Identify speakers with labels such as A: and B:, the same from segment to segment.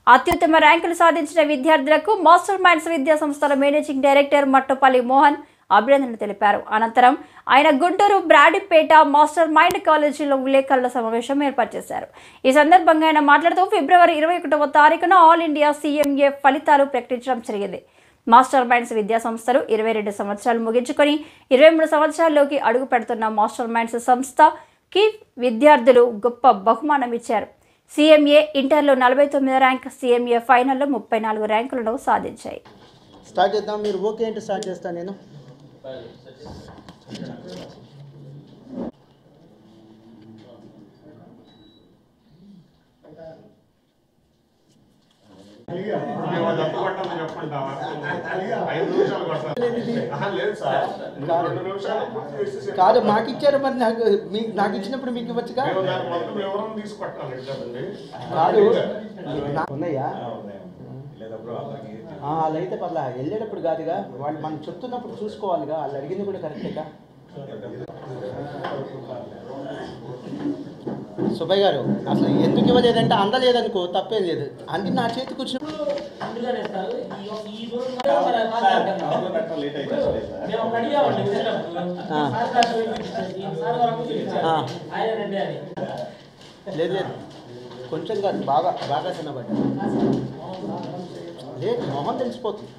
A: అత్యుత్తమ ర్యాంకులు సాధించిన విద్యార్థులకు మాస్టర్ మైండ్స్ విద్యా సంస్థల మేనేజింగ్ డైరెక్టర్ మట్టుపల్లి మోహన్ అభినందనలు తెలిపారు అనంతరం ఆయన గుంటూరు బ్రాడిపేట మాస్టర్ మైండ్ కాలేజీలో విలేకరుల సమావేశం ఏర్పాటు చేశారు ఈ సందర్భంగా ఆయన మాట్లాడుతూ ఫిబ్రవరి ఇరవై ఒకటవ తారీఖున ఆల్ ఇండియా సీఎంఏ ఫలితాలు ప్రకటించడం జరిగింది మాస్టర్ మైండ్స్ విద్యా సంస్థలు ఇరవై రెండు సంవత్సరాలు ముగించుకొని ఇరవై మూడు సంవత్సరాల్లోకి అడుగు పెడుతున్న మాస్టర్ మైండ్స్ సంస్థకి విద్యార్థులు గొప్ప బహుమానం ఇచ్చారు సీఎంఏ ఇంటర్లో నలభై తొమ్మిది ర్యాంక్ సీఎంఏ ఫైనల్లో ముప్పై నాలుగు ర్యాంకులను సాధించాయి
B: స్టార్ట్ చేద్దాం మీరు ఓకే అంటే స్టార్ట్ చేస్తాను నేను
C: మేము డబ్బు కొట్టాలని చెప్పంటావా? ఐదు నిమిషాలు కొట్టాలి. ఆహా, లేదు సార్. రెండు నిమిషాలు పూర్తి చేసేసి
B: కాదు మాకు ఇచ్చారు మరి నాకు మీకు నాకు ఇచ్చినప్పుడు మీకు ఇవ్వచ్చుగా
C: మేము దాని మొత్తం వివరం తీసుకొట్టాలి కదండి
B: కాదు నా- ఉన్నాయా ఆ, అలా అయితే పర్లా వెళ్ళేటప్పుడు కాదుగా వాళ్ళు మనం చెప్తున్నప్పుడు చూసుకోవాలిగా వాళ్ళు అడిగింది కూడా కరెక్టేగా సుబ్బయ్య గారు అసలు ఎందుకు ఇవ్వలేదంటే అందలేదనుకో తప్పేం లేదు అంది నా చేతికి వచ్చిన
D: అందుకనే సార్ ఈ ఈ రోజు మరి మాట్లాడుతున్నాం. మేము ఒకటి అడిగామండి వచ్చేటప్పుడు.
B: ఆ.
D: సార్ కాస్త పిలిపించండి. సార్ వరకు పిలిపించారు.
B: ఆ.
D: ఆయన రండి అని
B: లేదు లేదు కొంచెం కాదు బాగా బాగా చిన్నబడ్డా లేదు మొహం తెలిసిపోతుంది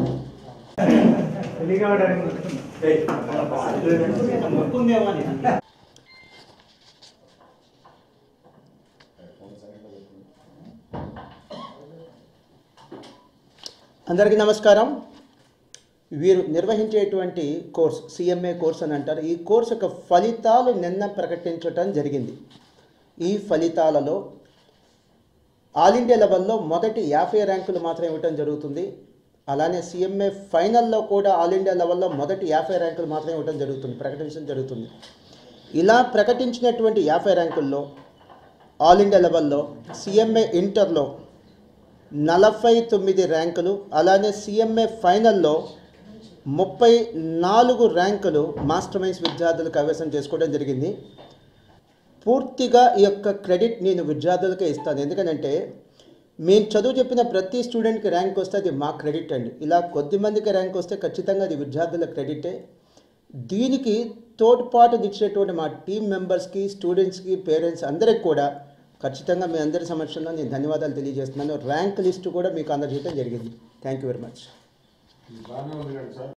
B: అందరికీ నమస్కారం వీరు నిర్వహించేటువంటి కోర్స్ సిఎంఏ కోర్స్ అని అంటారు ఈ కోర్స్ యొక్క ఫలితాలు నిన్న ప్రకటించటం జరిగింది ఈ ఫలితాలలో ఆల్ ఇండియా లెవెల్లో మొదటి యాభై ర్యాంకులు మాత్రం ఇవ్వటం జరుగుతుంది అలానే సిఎంఏ ఫైనల్లో కూడా ఆల్ ఇండియా లెవెల్లో మొదటి యాభై ర్యాంకులు మాత్రం ఇవ్వటం జరుగుతుంది ప్రకటించడం జరుగుతుంది ఇలా ప్రకటించినటువంటి యాభై ర్యాంకుల్లో ఆల్ ఇండియా లెవెల్లో సిఎంఏ ఇంటర్లో నలభై తొమ్మిది ర్యాంకులు అలానే సిఎంఏ ఫైనల్లో ముప్పై నాలుగు ర్యాంకులు మాస్టర్ మైన్స్ విద్యార్థులు కైవసం చేసుకోవడం జరిగింది పూర్తిగా ఈ యొక్క క్రెడిట్ నేను విద్యార్థులకే ఇస్తాను ఎందుకంటే మేము చదువు చెప్పిన ప్రతి స్టూడెంట్కి ర్యాంక్ వస్తే అది మా క్రెడిట్ అండి ఇలా కొద్ది మందికి ర్యాంక్ వస్తే ఖచ్చితంగా అది విద్యార్థుల క్రెడిటే దీనికి తోడ్పాటు ఇచ్చేటువంటి మా టీం మెంబర్స్కి స్టూడెంట్స్కి పేరెంట్స్ అందరికి కూడా ఖచ్చితంగా మీ అందరి సమక్షంలో నేను ధన్యవాదాలు తెలియజేస్తున్నాను ర్యాంక్ లిస్ట్ కూడా మీకు అందజేయడం జరిగింది థ్యాంక్ యూ వెరీ మచ్
C: బాగానే ఉంది కదా సార్